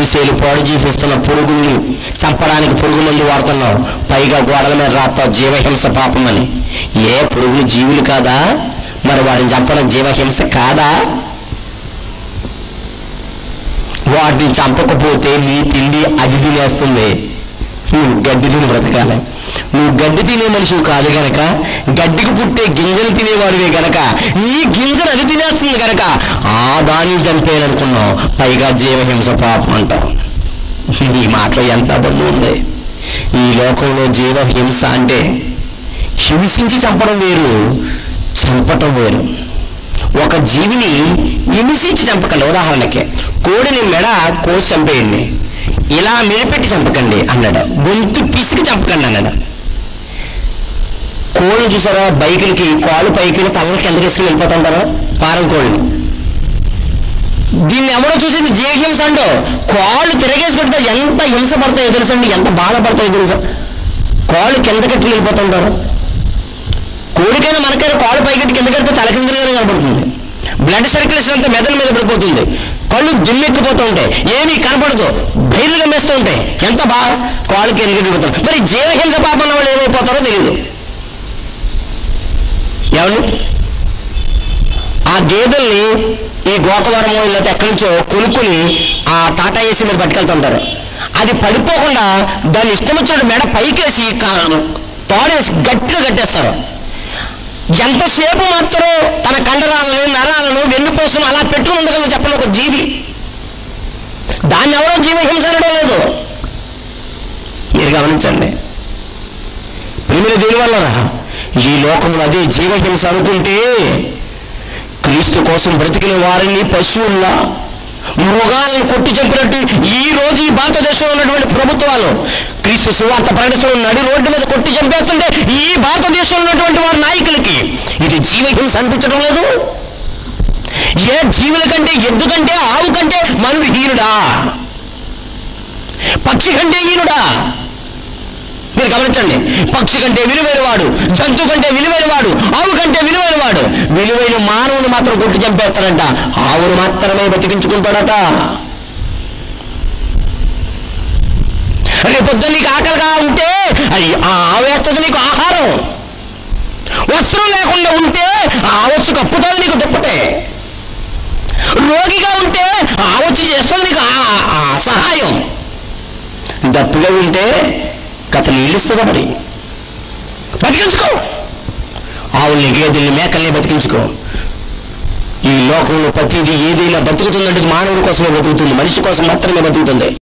గుడిసెలు పాడు చేసేస్తున్న పురుగుల్ని చంపడానికి పురుగు మందు వాడుతున్నాం పైగా గోడల మీద రాస్తావు జీవహింస పాపమని ఏ పురుగులు జీవులు కాదా మరి వాటిని చంపడం జీవహింస కాదా వాటిని చంపకపోతే నీ తిండి అది తినేస్తుంది నువ్వు గడ్డి తిని బ్రతకాలి నువ్వు గడ్డి తినే మనిషివి కాదు గనక గడ్డికి పుట్టే గింజలు తినేవాడివే గనక నీ గింజలు అది తినేస్తుంది గనక ఆ దాన్ని చంపేయాలనుకున్నావు పైగా జీవహింస పాపం అంటావు ఈ మాటలో ఎంత అబద్ధం ఉంది ఈ లోకంలో జీవహింస అంటే హింసించి చంపడం వేరు చంపటం వేరు ఒక జీవిని హింసించి చంపకండి ఉదాహరణకి కోడిని మెడ కోసి చంపేయండి ఇలా మెలిపెట్టి చంపకండి అన్నాడు గొంతు పిసికి చంపకండి అన్నాడు కోళ్ళు చూసారా బైకులకి కాలు పైకి తలని కిందకి వేసుకుని వెళ్ళిపోతుంటారా పారం కోళ్ళు దీన్ని ఎవరో చూసింది జీవహింస అంటో కాళ్ళు తిరగేసి కొడితే ఎంత హింస పడతాయో తెలుసండి ఎంత బాధపడతాయో తెలుసా కాళ్ళు కిందకెట్టి వెళ్ళిపోతుంటారు కోడికైనా మనకైనా కాళ్ళు పైకెట్టి కిందకెడితే తల కిందగానే కనపడుతుంది బ్లడ్ సర్క్యులేషన్ అంతా మెదడు మీద పడిపోతుంది కళ్ళు జిమ్మెక్కిపోతూ ఉంటాయి ఏమీ కనపడదు బయలు గమ్మేస్తూ ఉంటాయి ఎంత బాగా కాళ్ళు కిందకెట్టిపోతారు మరి జీవహింస పాపం ఉన్న వాళ్ళు ఏమైపోతారో తెలియదు ఏమండి ఆ గేదెల్ని ఈ గోకవరమో ఇలా ఎక్కడి నుంచో కొనుక్కుని ఆ టాటా ఏసీ మీద పట్టుకెళ్తుంటారు అది పడిపోకుండా దాన్ని ఇష్టం వచ్చినట్టు మెడ పైకేసి కా- తోడేసి గట్టిగా కట్టేస్తారు ఎంతసేపు మాత్రం తన కండరాలను నరాలను వెన్నుపోసం అలా పెట్టుకుని ఉండగలదు చెప్పండి ఒక జీవి దాన్ని ఎవరో జీవహింస అనడం లేదు మీరు గమనించండి ప్రేమిల దేని వల్ల ఈ లోకంలో అదే జీవహింస అనుకుంటే క్రీస్తు కోసం బ్రతికిన వారిని పశువుల్లా మృగాలను కొట్టి చంపినట్టు ఈ రోజు ఈ భారతదేశంలో ఉన్నటువంటి ప్రభుత్వాలు క్రీస్తు సువార్త ప్రకటిస్తున్న నడి రోడ్డు మీద కొట్టి చంపేస్తుంటే ఈ భారతదేశంలో ఉన్నటువంటి వారి నాయకులకి ఇది జీవహింస అనిపించడం లేదు ఏ జీవుల కంటే ఎద్దు కంటే ఆవు కంటే మనుడు హీనుడా పక్షి కంటే హీనుడా మీరు గమనించండి పక్షి కంటే విలువైన వాడు జంతు కంటే విలువైన వాడు ఆవు కంటే విలువైన వాడు విలువైన మానవుని మాత్రం కొట్టి చంపేస్తాడంట ఆవును మాత్రమే బతికించుకుంటాడట రేపొద్దు నీకు ఆకలిగా ఉంటే అది ఆ ఆవు వేస్తుంది నీకు ఆహారం వస్త్రం లేకుండా ఉంటే ఆ ఆవు వచ్చి కప్పుతుంది నీకు దుప్పటే రోగిగా ఉంటే ఆ వచ్చి చేస్తుంది నీకు ఆ- ఆ సహాయం దప్పుగా ఉంటే కథ నీళ్ళిస్తుందా మరి బతికించుకో ఆవుల్ని గేదెల్ని మేకల్ని బతికించుకో ఈ లోకంలో ప్రతిదీ ఏదైనా బతుకుతుందంటే మానవుడి కోసమే బతుకుతుంది మనిషి కోసం మాత్రమే బతుకుతుంది